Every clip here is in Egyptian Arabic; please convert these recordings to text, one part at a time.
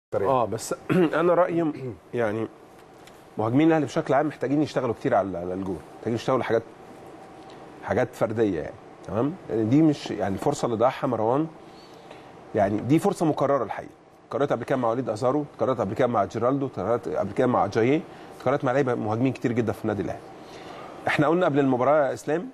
اه بس انا رايي يعني مهاجمين الاهلي بشكل عام محتاجين يشتغلوا كتير على على الجول محتاجين يشتغلوا حاجات حاجات فرديه يعني تمام لأن دي مش يعني الفرصه اللي ضيعها مروان يعني دي فرصه مكرره الحقيقه كررت قبل كده مع وليد ازارو كررت قبل كده مع جيرالدو كررت قبل كده مع جاييه كررت مع لعيبه مهاجمين كتير جدا في النادي الاهلي احنا قلنا قبل المباراه يا اسلام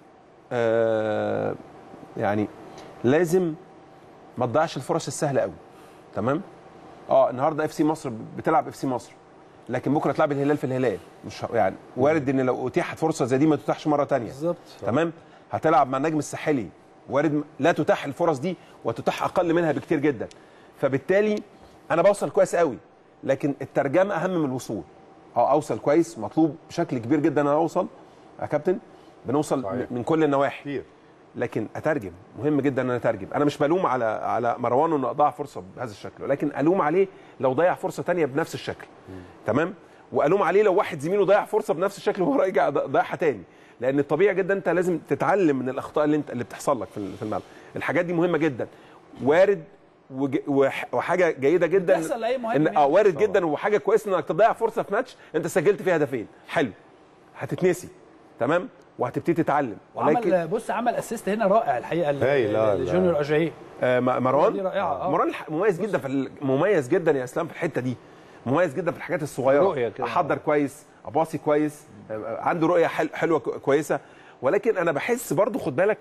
آه يعني لازم ما تضيعش الفرص السهله قوي تمام اه النهارده اف سي مصر بتلعب اف سي مصر لكن بكره تلعب الهلال في الهلال مش يعني وارد ان لو اتيحت فرصه زي دي ما تتاحش مره ثانيه بالظبط تمام هتلعب مع النجم الساحلي وارد م- لا تتاح الفرص دي وتتاح اقل منها بكتير جدا فبالتالي انا بوصل كويس قوي لكن الترجمه اهم من الوصول اه اوصل كويس مطلوب بشكل كبير جدا انا اوصل يا كابتن بنوصل صحيح. من كل النواحي كتير لكن اترجم مهم جدا ان انا اترجم انا مش بلوم على على مروان انه اضاع فرصه بهذا الشكل ولكن الوم عليه لو ضيع فرصه تانية بنفس الشكل تمام والوم عليه لو واحد زميله ضيع فرصه بنفس الشكل وهو راجع ض- ضيعها تاني لان الطبيعي جدا انت لازم تتعلم من الاخطاء اللي انت اللي بتحصل لك في ال- في الملعب الحاجات دي مهمه جدا وارد وج... وح... وحاجه جيده جدا بتحصل لأي مهاجم ان اه يعني. وارد جدا وحاجه كويسه انك تضيع فرصه في ماتش انت سجلت فيها هدفين حلو هتتنسي تمام وهتبتدي تتعلم وعمل بص عمل اسيست هنا رائع الحقيقه ل- هايل، لا، لا. لجونيور اجاييه آه، م- مروان دي رائعة، آه. مروان الح- مميز جدا في ال- مميز جدا يا اسلام في الحته دي مميز جدا في الحاجات الصغيره رؤية كده. احضر كويس اباصي كويس آه، عنده رؤيه حل- حلوه كو- كويسه ولكن انا بحس برضو خد بالك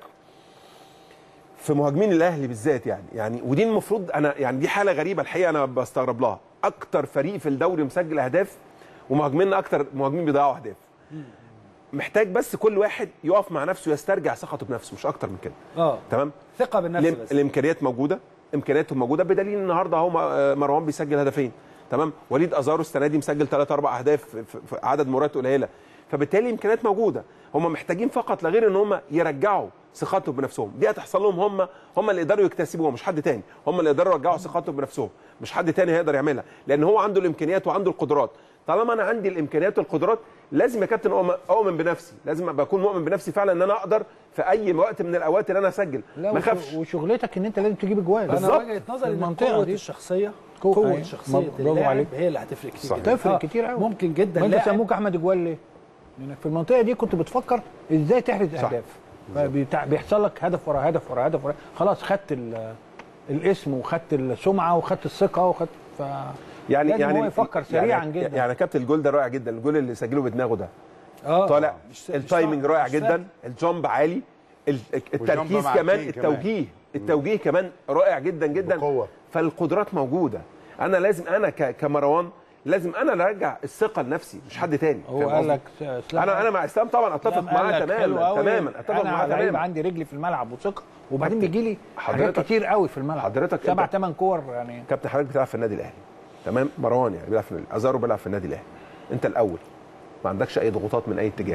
في مهاجمين الاهلي بالذات يعني يعني ودي المفروض انا يعني دي حاله غريبه الحقيقه انا بستغرب لها اكتر فريق في الدوري مسجل اهداف ومهاجميننا اكتر مهاجمين بيضيعوا اهداف محتاج بس كل واحد يقف مع نفسه يسترجع ثقته بنفسه مش اكتر من كده اه تمام ثقه بالنفس الإم- بس الامكانيات موجوده امكانياتهم موجوده بدليل النهارده اهو م- مروان بيسجل هدفين تمام وليد ازارو السنه دي مسجل ثلاث اربع اهداف في- في في عدد مرات قليله فبالتالي الامكانيات موجوده هم محتاجين فقط لا غير ان هم يرجعوا ثقتهم بنفسهم دي هتحصل لهم هم هم اللي يقدروا يكتسبوها مش حد تاني هم اللي يقدروا يرجعوا ثقتهم بنفسهم مش حد تاني هيقدر يعملها لان هو عنده الامكانيات وعنده القدرات طالما انا عندي الامكانيات والقدرات لازم يا كابتن أؤمن- اؤمن بنفسي لازم ابقى اكون مؤمن بنفسي فعلا ان انا اقدر في اي وقت من الاوقات ان انا اسجل لا ما وش- اخافش وشغلتك ان انت لازم تجيب اجوال انا بالظبط. وجهه نظري ان المنطقة قوه دي. الشخصيه قوة. قوه أيوة. شخصيه برافو اللاعب عليك. هي اللي هتفرق كتير صح. جدا. تفرق آه، كتير قوي ممكن جدا ما انت لاعب سموك احمد اجوال ليه؟ لانك في المنطقه دي كنت بتفكر ازاي تحرز اهداف فبيتع- بيحصل لك هدف ورا هدف ورا هدف ورا خلاص خدت ال- الاسم وخدت السمعه وخدت الثقه وخدت ف يعني لازم يعني هو يفكر سريعا يعني جدا. يعني كابتن الجول ده رائع جدا الجول اللي سجله بدماغه ده اه طالع مش- مش التايمنج صعب، رائع مش جدا سهل. الجامب عالي ال- التركيز مع كمان التيم كمان. التوجيه التوجيه كمان رائع جدا جدا بقوة. فالقدرات موجوده انا لازم انا ك- كمروان لازم انا اللي ارجع الثقه لنفسي مش حد تاني هو فاهم قال قصدي؟ لك سلاح انا انا مع اسلام طبعا اتفق قال معاه لك حلو تماما قوي. تماما اتفق انا معاه لعيب تماما عندي رجلي في الملعب وثقه وبعدين كابتن، بيجي لي حاجات حضرتك- كتير قوي في الملعب حضرتك سبع أنت- ثمان كور يعني كابتن حضرتك بتلعب في النادي الاهلي تمام مروان يعني بيلعب في النادي ازارو بيلعب في النادي الاهلي انت الاول ما عندكش اي ضغوطات من اي اتجاه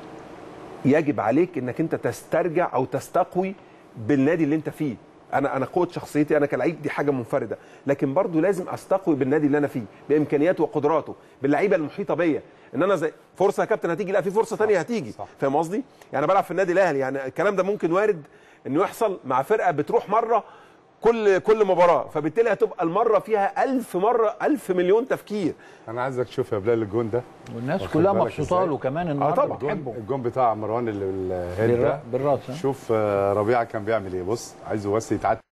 يجب عليك انك انت تسترجع او تستقوي بالنادي اللي انت فيه انا انا قوه شخصيتي انا كلعيب دي حاجه منفرده لكن برضو لازم استقوي بالنادي اللي انا فيه بامكانياته وقدراته باللعيبه المحيطه بيا ان انا زي فرصه يا كابتن هتيجي لا في فرصه ثانيه هتيجي صح. فاهم قصدي يعني أنا بلعب في النادي الاهلي يعني الكلام ده ممكن وارد انه يحصل مع فرقه بتروح مره كل كل مباراه فبالتالي هتبقى المره فيها ألف مره ألف مليون تفكير انا عايزك تشوف يا بلال الجون ده والناس واخد كلها بالك مبسوطه إزاي؟ له كمان النهارده طبعا. بتحبه الجون بتاع مروان اللي الهيد بالر- ده بالراس ها؟ شوف آه، ربيعه كان بيعمل ايه بص عايزه بس يتعدل